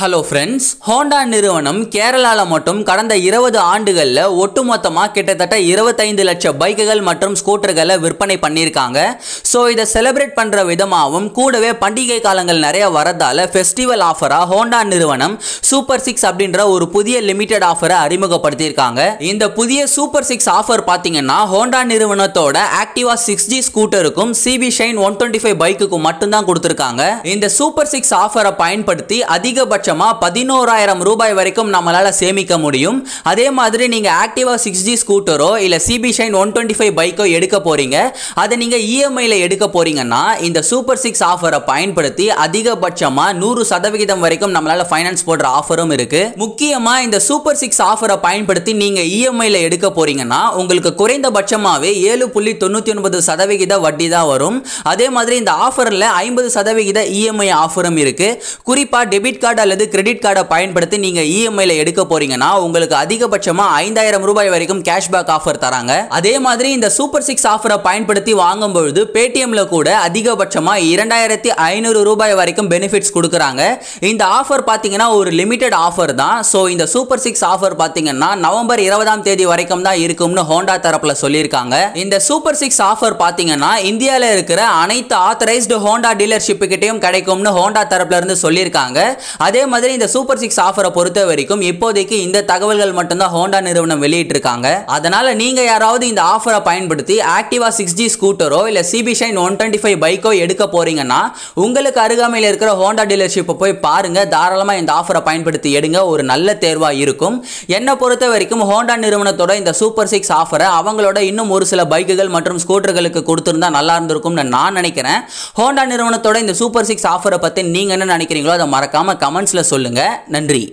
hello friends Honda நிறுவனம் கேரளால மட்டும் கடந்த இருபது ஆண்டுகளில் ஒட்டுமொத்தமாக கிட்டத்தட்ட இருபத்தைந்து லட்சம் பைக்குகள் மற்றும் ஸ்கூட்டர்களை விற்பனை பண்ணியிருக்காங்க ஸோ இதை செலிப்ரேட் பண்ணுற விதமாகவும் கூடவே பண்டிகை காலங்கள் நிறைய வரதால ஃபெஸ்டிவல் ஆஃபராக ஹோண்டா நிறுவனம் சூப்பர் சிக்ஸ் அப்படின்ற ஒரு புதிய லிமிடெட் ஆஃபரை அறிமுகப்படுத்தியிருக்காங்க இந்த புதிய சூப்பர் சிக்ஸ் ஆஃபர் பார்த்தீங்கன்னா ஹோண்டா நிறுவனத்தோட ஆக்டிவா சிக்ஸ் ஜி ஸ்கூட்டருக்கும் CB Shine one twenty five பைக்குக்கும் மட்டும்தான் கொடுத்துருக்காங்க இந்த சூப்பர் சிக்ஸ் ஆஃபரை பயன்படுத்தி அதிகபட்சமாக பதினோராயிரம் ரூபாய் வரைக்கும் நம்மளால சேமிக்க முடியும் அதே மாதிரி நீங்க ஆக்டிவா சிக்ஸ் ஜி ஸ்கூட்டரோ இல்ல CB Shine one twenty five பைக்கோ எடுக்க போறீங்க அதை நீங்க இஎம்ஐல எடுக்க போறீங்கன்னா இந்த சூப்பர் சிக்ஸ் ஆஃபரை பயன்படுத்தி அதிகபட்சமா நூறு சதவிகிதம் வரைக்கும் நம்மளால ஃபைனான்ஸ் போடுற ஆஃபரும் இருக்கு முக்கியமா இந்த சூப்பர் சிக்ஸ் ஆஃபரை பயன்படுத்தி நீங்க இஎம்ஐல எடுக்க போறீங்கன்னா உங்களுக்கு குறைந்தபட்சமாவே ஏழு புள்ளி தொண்ணூத்தி ஒன்பது சதவிகித வட்டி தான் வரும் அதே மாதிரி இந்த ஆஃபர்ல ஐம்பது சதவிகித இஎம்ஐ ஆஃபரும் இருக்கு குறிப்பா டெபிட் கார்டு அல்லது கிரெடிட் கார்டை பயன்படுத்தி நீங்க இஎம்ஐல எடுக்க போறீங்கன்னா உங்களுக்கு அதிகபட்சமா ஐந்தாயிரம் ரூபாய் வரைக்கும் கேஷ்பேக் ஆஃபர் தராங்க அதே மாதிரி இந்த சூப்பர் சிக்ஸ் ஆஃபரை பயன்படுத்தி வாங்கும் பொழுது பேடிஎம்ல கூட அதிகபட்சமா இரண்டாயிரத்தி ஐநூறு ரூபாய் வரைக்கும் பெனிஃபிட்ஸ் கொடுக்குறாங்க இந்த ஆஃபர் பார்த்தீங்கன்னா ஒரு லிமிடெட் ஆஃபர் தான் ஸோ இந்த சூப்பர் சிக்ஸ் ஆஃபர் பார்த்தீங்கன்னா நவம்பர் இருபதாம் தேதி வரைக்கும் தான் இருக்கும்னு ஹோண்டா தரப்புல சொல்லியிருக்காங்க இந்த சூப்பர் சிக்ஸ் ஆஃபர் பார்த்தீங்கன்னா இந்தியாவில் இருக்கிற அனைத்து ஆத்தரைஸ்டு ஹோண்டா டீலர்ஷிப்பு கிட்டையும் கிடைக்கும்னு ஹோண்டா தரப்புல இருந்து சொல்லியிருக்காங்க அதே மாதிரி இந்த சூப்பர் சிக்ஸ் ஆஃபரை பொறுத்த வரைக்கும் இப்போதைக்கு இந்த தகவல்கள் மட்டும்தான் ஹோண்டா நிறுவனம் வெளியிட்டிருக்காங்க அதனால நீங்க யாராவது இந்த ஆஃபரை பயன்படுத்தி ஆக்டிவா சிக்ஸ் ஜி ஸ்கூட்டரோ இல்ல CB Shine one twenty five பைக்கோ எடுக்க போறீங்கன்னா உங்களுக்கு அருகாமையில் இருக்கிற ஹோண்டா டீலர்ஷிப்பை போய் பாருங்க தாராளமா இந்த ஆஃபரை பயன்படுத்தி எடுங்க ஒரு நல்ல தேர்வா இருக்கும் என்னை பொறுத்த வரைக்கும் ஹோண்டா நிறுவனத்தோட இந்த சூப்பர் சிக்ஸ் ஆஃபரை அவங்களோட இன்னும் ஒரு சில பைக்குகள் மற்றும் ஸ்கூட்டர்களுக்கு கொடுத்திருந்தா நல்லா இருந்திருக்கும்னு நான் நினைக்கிறேன் ஹோண்டா நிறுவனத்தோட இந்த சூப்பர் சிக்ஸ் ஆஃபரை பத்தி நீங்க என்ன நினைக்கிறீங்களோ அதை மறக்காம கமெண்ட்ஸ்ல சொல்லுங்க நன்றி